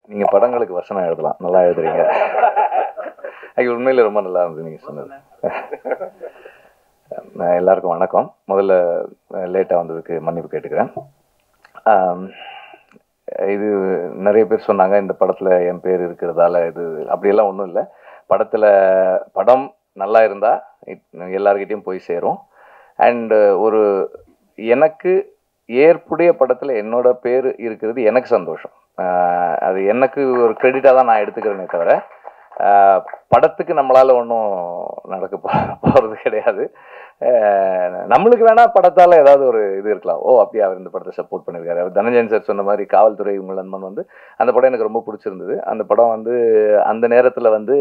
நீங்க படங்களுக்கு வசனம் எழுதலாம் நல்லா எழுதுறீங்க அது உண்மையில ரொம்ப நல்லா இருந்தது நீங்க சொன்னது நான் எல்லாருக்கும் வணக்கம் முதல்ல லேட்டாக வந்ததுக்கு மன்னிப்பு கேட்டுக்கிறேன் ஆம், இது நிறைய பேர் சொன்னாங்க இந்த படத்தில் என் பேர் இருக்கிறதால இது அப்படியெல்லாம் ஒன்றும் இல்லை படத்தில் படம் நல்லா இருந்தால் எல்லார்கிட்டயும் போய் சேரும் அண்டு ஒரு எனக்கு ஏற்புடைய படத்தில் என்னோட பேர் இருக்கிறது எனக்கு சந்தோஷம் ஆஹ் அது எனக்கு ஒரு கிரெடிட்டாக தான் நான் எடுத்துக்கிறேனே தவிர ஆஹ் படத்துக்கு நம்மளால் ஒன்றும் நடக்க போ போகிறது கிடையாது ஆஹ் நம்மளுக்கு வேணா படத்தால் ஏதாவது ஒரு இது இருக்கலாம் ஓ அப்படியே அவர் இந்த படத்தை சப்போர்ட் பண்ணியிருக்காரு அவர் தனஞ்சயன் சார் சொன்ன மாதிரி காவல்துறை உங்கள் நண்பன் வந்து அந்த படம் எனக்கு ரொம்ப பிடிச்சிருந்தது அந்த படம் வந்து அந்த நேரத்தில் வந்து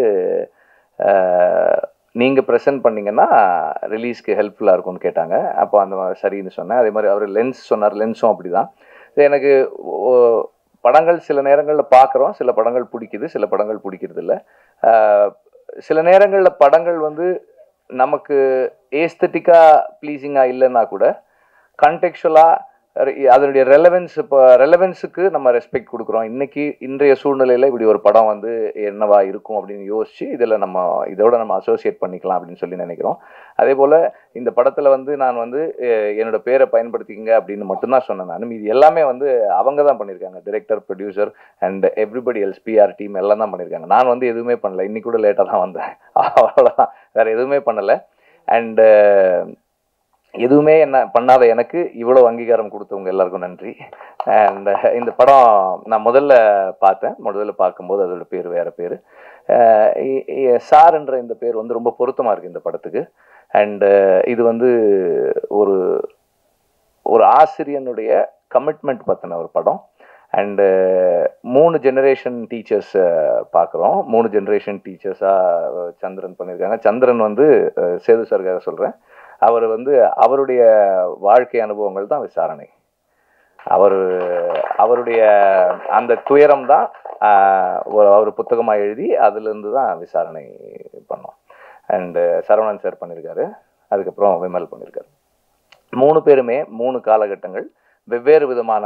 நீங்கள் ப்ரெசென்ட் பண்ணீங்கன்னா ரிலீஸ்க்கு ஹெல்ப்ஃபுல்லாக இருக்கும்னு கேட்டாங்க அப்போ அந்த மாதிரி சரின்னு சொன்னேன் அதே மாதிரி அவர் லென்ஸ் சொன்னார் லென்ஸும் அப்படி தான் எனக்கு ஓ- படங்கள் சில நேரங்களில் பார்க்குறோம் சில படங்கள் பிடிக்குது சில படங்கள் பிடிக்கிறது இல்ல ஆஹ் சில நேரங்களில் படங்கள் வந்து நமக்கு ஏஸ்தட்டிக்காக ப்ளீஸிங்காக இல்லைன்னா கூட கண்டெக்சுவலாக அதனுடைய ரெலவென்ஸ் இப்போ ரெலவென்ஸுக்கு நம்ம ரெஸ்பெக்ட் கொடுக்குறோம் இன்னைக்கு இன்றைய சூழ்நிலையில் இப்படி ஒரு படம் வந்து என்னவா இருக்கும் அப்படின்னு யோசிச்சு இதில் நம்ம இதோட நம்ம அசோசியேட் பண்ணிக்கலாம் அப்படின்னு சொல்லி நினைக்கிறோம் அதே போல் இந்த படத்தில் வந்து நான் வந்து அஹ், என்னோட பேரை பயன்படுத்திக்கங்க அப்படின்னு மட்டும்தான் சொன்னேன் நான் மீதி எல்லாமே வந்து அவங்க தான் பண்ணியிருக்காங்க director producer and everybody else P டீம் எல்லாம் தான் பண்ணியிருக்காங்க நான் வந்து எதுவுமே பண்ணல இன்னைக்கு கூட லேட்டாக தான் வந்தேன் அவ்வளோதான் வேற எதுவுமே பண்ணலை அண்டு எதுவுமே என்ன பண்ணாத எனக்கு இவ்வளோ அங்கீகாரம் கொடுத்தவங்க எல்லாருக்கும் நன்றி அண்ட் இந்த படம் நான் முதல்ல பார்த்தேன் முதல்ல பார்க்கும்போது அதோட பேர் வேற பேர் சார்ன்ற இந்த பேர் வந்து ரொம்ப பொருத்தமாக இருக்குது இந்த படத்துக்கு அண்டு இது வந்து ஒரு ஒரு ஆசிரியனுடைய கமிட்மெண்ட் பற்றின ஒரு படம் அண்டு மூணு ஜெனரேஷன் டீச்சர்ஸ் பார்க்குறோம் மூணு ஜெனரேஷன் டீச்சர்ஸாக சந்திரன் பண்ணியிருக்காங்க சந்திரன் வந்து அஹ், சேது சர்கார சொல்கிறேன் அவர் வந்து அவருடைய வாழ்க்கை அனுபவங்கள் தான் விசாரணை அவர் அவருடைய அந்த துயரம் தான் அவர் புத்தகமாக எழுதி அதுலேருந்து தான் விசாரணை பண்ணோம் அண்டு சரவணன் சார் பண்ணியிருக்காரு அதுக்கப்புறம் விமல் பண்ணியிருக்காரு மூணு பேருமே மூணு காலகட்டங்கள் வெவ்வேறு விதமான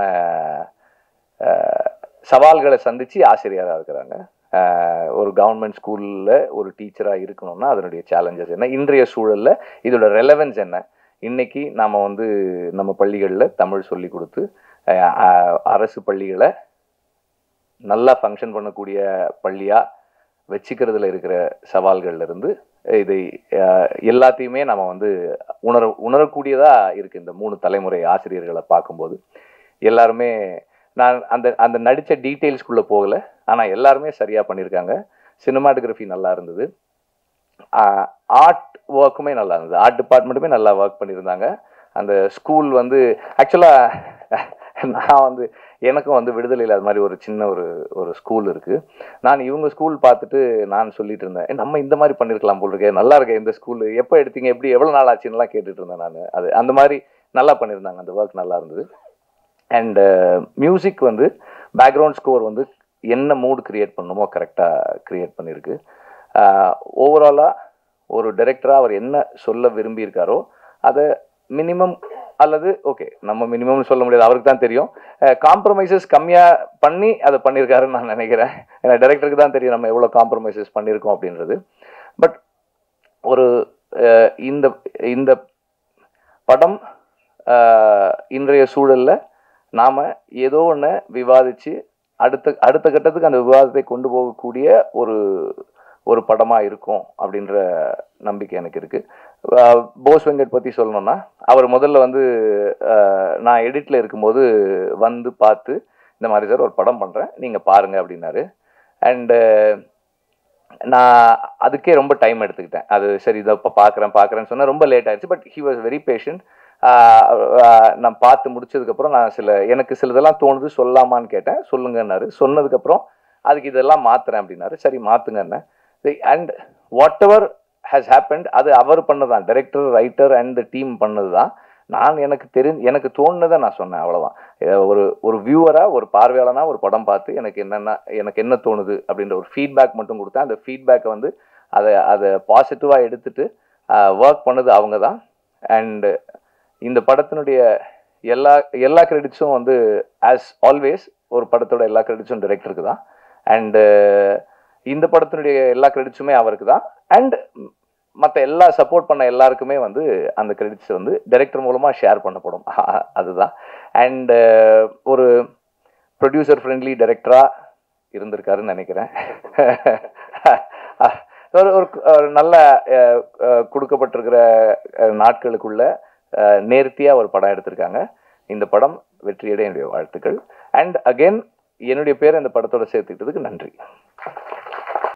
அஹ், சவால்களை சந்திச்சு ஆசிரியராக இருக்கிறாங்க அஹ், ஒரு கவர்மெண்ட் ஸ்கூலில் ஒரு டீச்சராக இருக்கணும்னா அதனுடைய சேலஞ்சஸ் என்ன இன்றைய சூழலில் இதோட ரெலவென்ஸ் என்ன இன்னைக்கு நாம் வந்து நம்ம பள்ளிகளில் தமிழ் சொல்லி கொடுத்து அஹ், அஹ், அரசு பள்ளிகளை நல்லா ஃபங்க்ஷன் பண்ணக்கூடிய பள்ளியாக வச்சுக்கிறதுல இருக்கிற சவால்கள்ல இருந்து இதை அஹ், எல்லாத்தையுமே நம்ம வந்து உணர உணரக்கூடியதாக இருக்குது இந்த மூணு தலைமுறை ஆசிரியர்களை பார்க்கும்போது எல்லாருமே நான் அந்த அந்த நடித்த டீட்டெயில்ஸ்குள்ளே போகலை ஆனால் எல்லாருமே சரியாக பண்ணியிருக்காங்க சினிமாட்டோகிராஃபி நல்லா இருந்தது ஆர்ட் ஒர்க்குமே நல்லா இருந்தது ஆர்ட் டிபார்ட்மெண்ட்டுமே நல்லா ஒர்க் பண்ணியிருந்தாங்க அந்த ஸ்கூல் வந்து ஆக்சுவலாக நான் வந்து எனக்கும் வந்து விடுதலையில் அது மாதிரி ஒரு சின்ன ஒரு ஒரு ஸ்கூல் இருக்குது நான் இவங்க ஸ்கூல் பார்த்துட்டு நான் சொல்லிட்டு இருந்தேன் "ஏ, நம்ம இந்த மாதிரி பண்ணியிருக்கலாம் போல் இருக்கே நல்லா இருக்கே இந்த ஸ்கூல் எப்போ எடுத்தீங்க எப்படி எவ்வளோ நாள் ஆச்சுன்னுலாம் கேட்டுட்டு இருந்தேன் நான் அது அந்த மாதிரி நல்லா பண்ணியிருந்தாங்க அந்த ஒர்க் நல்லா இருந்தது அண்டு மியூசிக் வந்து பேக்ரவுண்ட் ஸ்கோர் வந்து என்ன மூட் கிரியேட் பண்ணணுமோ கரெக்டாக கிரியேட் பண்ணியிருக்கு ஓவராலாக ஒரு டைரக்டராக அவர் என்ன சொல்ல விரும்பியிருக்காரோ அதை மினிமம் அல்லது ஓகே நம்ம மினிமம் சொல்ல முடியாது அவருக்கு தான் தெரியும் காம்ப்ரமைசஸ் கம்மியாக பண்ணி அதை பண்ணியிருக்காருன்னு நான் நினைக்கிறேன் ஏன்னா டைரக்டருக்கு தான் தெரியும் நம்ம எவ்வளோ காம்ப்ரமைசஸ் பண்ணியிருக்கோம் அப்படின்றது பட் ஒரு அஹ், இந்த இந்த படம் அஹ், இன்றைய சூழல்ல நாம ஏதோ ஒன்று விவாதிச்சு அடுத்த அடுத்த கட்டத்துக்கு அந்த விவாதத்தை கொண்டு போகக்கூடிய ஒரு ஒரு படமா இருக்கும் அப்படின்ற நம்பிக்கை எனக்கு இருக்கு அஹ் போஸ் வெங்கட் பத்தி சொல்லணும்னா அவர் முதல்ல வந்து அஹ், நான் எடிட்ல இருக்கும்போது வந்து பார்த்து இந்த மாதிரி சார் ஒரு படம் பண்றேன் நீங்க பாருங்க அப்படின்னாரு அண்டு நான் அதுக்கே ரொம்ப டைம் எடுத்துக்கிட்டேன் அது சரி இதை இப்போ பார்க்குறேன் பார்க்குறேன்னு சொன்னால் ரொம்ப லேட் ஆயிடுச்சு but he was very patient நான் பார்த்து முடிச்சதுக்கப்புறம் நான் சில எனக்கு சிலதெல்லாம் தோணுது சொல்லாமான்னு கேட்டேன் சொல்லுங்கன்னாரு சொன்னதுக்கப்புறம் அதுக்கு இதெல்லாம் மாத்துறேன் அப்படின்னாரு சரி மாத்துங்கன்னு and whatever has happened அது அவர் பண்ணதான் டைரக்டர் ரைட்டர் அண்ட் டீம் பண்ணது தான் நான் எனக்கு தெரி எனக்கு தோணுனதை நான் சொன்னேன் அவ்வளோதான் அஹ் ஒரு ஒரு வியூவராக ஒரு பார்வையாளனா ஒரு படம் பார்த்து எனக்கு என்னென்ன எனக்கு என்ன தோணுது அப்படின்ற ஒரு ஃபீட்பேக் மட்டும் கொடுத்தேன் அந்த ஃபீட்பேக்கை வந்து அதை அதை பாசிட்டிவாக எடுத்துட்டு ஒர்க் பண்ணது அவங்க தான் அண்டு இந்த படத்தினுடைய எல்லா எல்லா கிரெடிட்ஸும் வந்து ஆஸ் ஆல்வேஸ் ஒரு படத்தோட எல்லா கிரெடிட்ஸும் டைரக்டருக்கு தான் அண்டு இந்த படத்தினுடைய எல்லா கிரெடிட்ஸுமே அவருக்கு தான் அண்ட் மற்ற எல்லா சப்போர்ட் பண்ண எல்லாருக்குமே வந்து அந்த கிரெடிட்ஸ் வந்து டைரக்டர் மூலமாக ஷேர் பண்ணப்படும் அதுதான் அண்டு ஒரு ப்ரொடியூசர் ஃப்ரெண்ட்லி டைரக்டராக இருந்திருக்காருன்னு நினைக்கிறேன் ஒரு ஒரு ஒரு நல்ல அஹ், அஹ், கொடுக்கப்பட்டிருக்கிற அஹ், நாட்களுக்குள்ள நேர்த்தியாக ஒரு படம் எடுத்திருக்காங்க இந்த படம் வெற்றியடைய என்னுடைய வாழ்த்துக்கள் அண்ட் அகைன் என்னுடைய பேரை இந்த படத்தோட சேர்த்துக்கிட்டதுக்கு நன்றி